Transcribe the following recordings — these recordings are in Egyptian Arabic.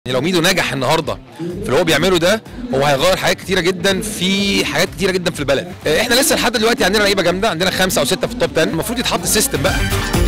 يعني لو ميدو نجح النهارده في اللي هو بيعمله ده هو هيغير حاجات كتيره جدا في حاجات كتيره جدا في البلد آه، احنا لسه لحد دلوقتي عندنا لعيبه جامده عندنا خمسه او سته في التوب 10 المفروض يتحط السيستم بقى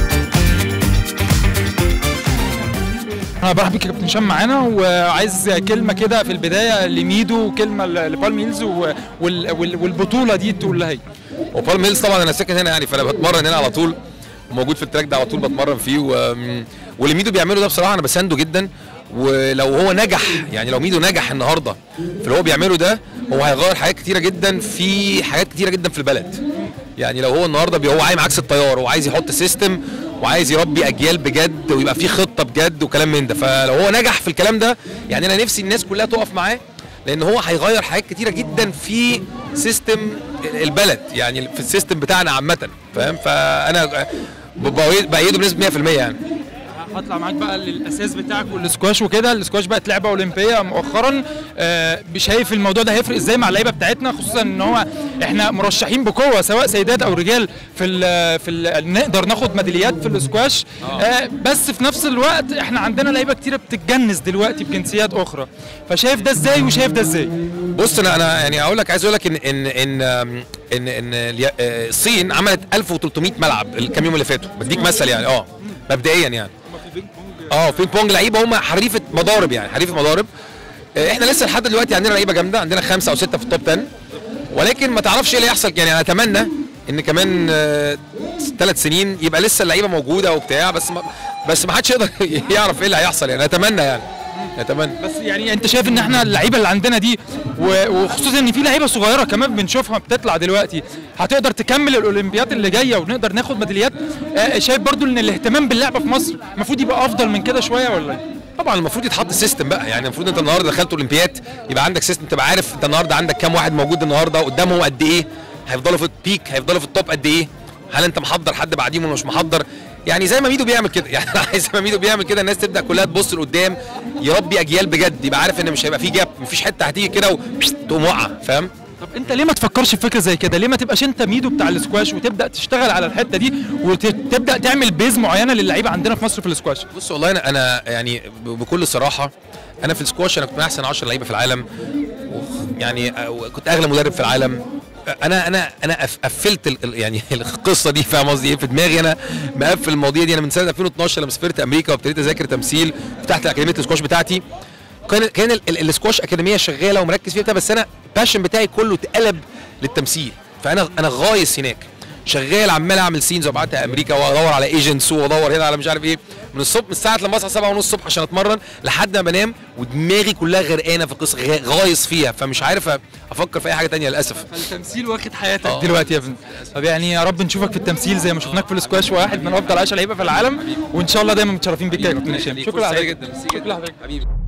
انا برحب بيك يا كابتن هشام معانا وعايز كلمه كده في البدايه لميدو وكلمه لبالم هيلز و- وال- وال- والبطوله دي تقول لها ايه وبالم هيلز طبعا انا ساكن هنا يعني فانا بتمرن هنا على طول وموجود في التراك ده على طول بتمرن فيه و... واللي ميدو بيعمله ده بصراحه انا بسانده جدا ولو هو نجح يعني لو ميدو نجح النهارده في اللي هو بيعمله ده هو هيغير حاجات كتيره جدا في حاجات كتيره جدا في البلد يعني لو هو النهارده بي- هو عايم عكس التيار هو عايز يحط سيستم وعايز يربي اجيال بجد ويبقى في خطه بجد وكلام من ده فلو هو نجح في الكلام ده يعني انا نفسي الناس كلها تقف معاه لان هو هيغير حاجات كتيره جدا في سيستم البلد يعني في السيستم بتاعنا عامه فاهم فانا ب- بايده بنسبه 100% يعني هطلع معاك بقى للاساس بتاعك والسكواش وكده السكواش بقت لعبه اولمبيه مؤخرا آه، شايف الموضوع ده هيفرق ازاي مع اللعيبه بتاعتنا خصوصا ان هو احنا مرشحين بقوه سواء سيدات او رجال في ال في ال نقدر ناخد ميداليات في السكواش آه، بس في نفس الوقت احنا عندنا لعيبه كتيره بتتجنس دلوقتي بجنسيات اخرى فشايف ده ازاي وشايف ده ازاي بص انا انا يعني اقول لك عايز اقول لك ان ان ان ان, إن اليا- آه، الصين عملت 1300 ملعب الكام يوم اللي فاتوا بديك مثل يعني اه مبدئيا يعني اه في بونج لعيبه هم حريفه مضارب يعني حريفه مضارب آه، احنا لسه لحد دلوقتي عندنا لعيبه جامده عندنا خمسه او سته في التوب 10 ولكن ما تعرفش ايه اللي هيحصل يعني انا اتمنى ان كمان ثلاث سنين يبقى لسه اللعيبه موجوده وبتاع بس ما بس ما حدش يقدر يعرف ايه اللي هيحصل يعني اتمنى يعني اتمنى بس يعني انت شايف ان احنا اللعيبه اللي عندنا دي و- وخصوصا ان في لعيبه صغيره كمان بنشوفها بتطلع دلوقتي هتقدر تكمل الاولمبيات اللي جايه ونقدر ناخد ميداليات آه، شايف برضو ان الاهتمام باللعبه في مصر المفروض يبقى افضل من كده شويه ولا ايه؟ طبعا المفروض يتحط سيستم بقى يعني المفروض انت النهارده دخلت اولمبياد يبقى عندك سيستم تبقى عارف انت النهارده عندك كام واحد موجود النهارده قدامهم قد ايه هيفضلوا في البيك هيفضلوا في التوب قد ايه هل انت محضر حد بعديهم ولا مش محضر يعني زي ما ميدو بيعمل كده يعني زي ما ميدو بيعمل كده الناس تبدا كلها تبص لقدام يربي اجيال بجد يبقى عارف ان مش هيبقى في جاب مفيش حته هتيجي كده وتقوم واقعه فاهم طب انت ليه ما تفكرش في فكره زي كده؟ ليه ما تبقاش انت ميدو بتاع السكواش وتبدا تشتغل على الحته دي وتبدا تعمل بيز معينه للعيبه عندنا في مصر في السكواش؟ بص والله انا انا يعني ب- بكل صراحه انا في السكواش انا كنت من احسن 10 لعيبه في العالم و- يعني آه، كنت اغلى مدرب في العالم انا انا انا قف- قفلت ال- ال- يعني القصه دي فاهم قصدي ايه في دماغي انا مقفل المواضيع دي انا من سنه 2012 لما سافرت امريكا وابتديت اذاكر تمثيل فتحت اكاديميه السكواش بتاعتي كان كان ال- ال- السكواش اكاديميه شغاله ومركز فيها بتاع، بس انا الباشن بتاعي كله اتقلب للتمثيل فانا انا غايص هناك شغال عمال اعمل سينز وابعتها امريكا وادور على ايجنتس وادور هنا على مش عارف ايه من الصبح من الساعه لما اصحى 7 ونص الصبح عشان اتمرن لحد ما بنام ودماغي كلها غرقانه في القصه غا- غايص فيها فمش عارف أ- افكر في اي حاجه تانية للاسف فالتمثيل واخد حياتك اه. دلوقتي يا ابني طب يعني يا رب نشوفك في التمثيل زي ما شفناك في السكواش واحد من افضل 10 لعيبه في العالم وان شاء الله دايما متشرفين بيك يا كابتن هشام شكرا لحضرتك جدا شكرا لحضرتك حبيبي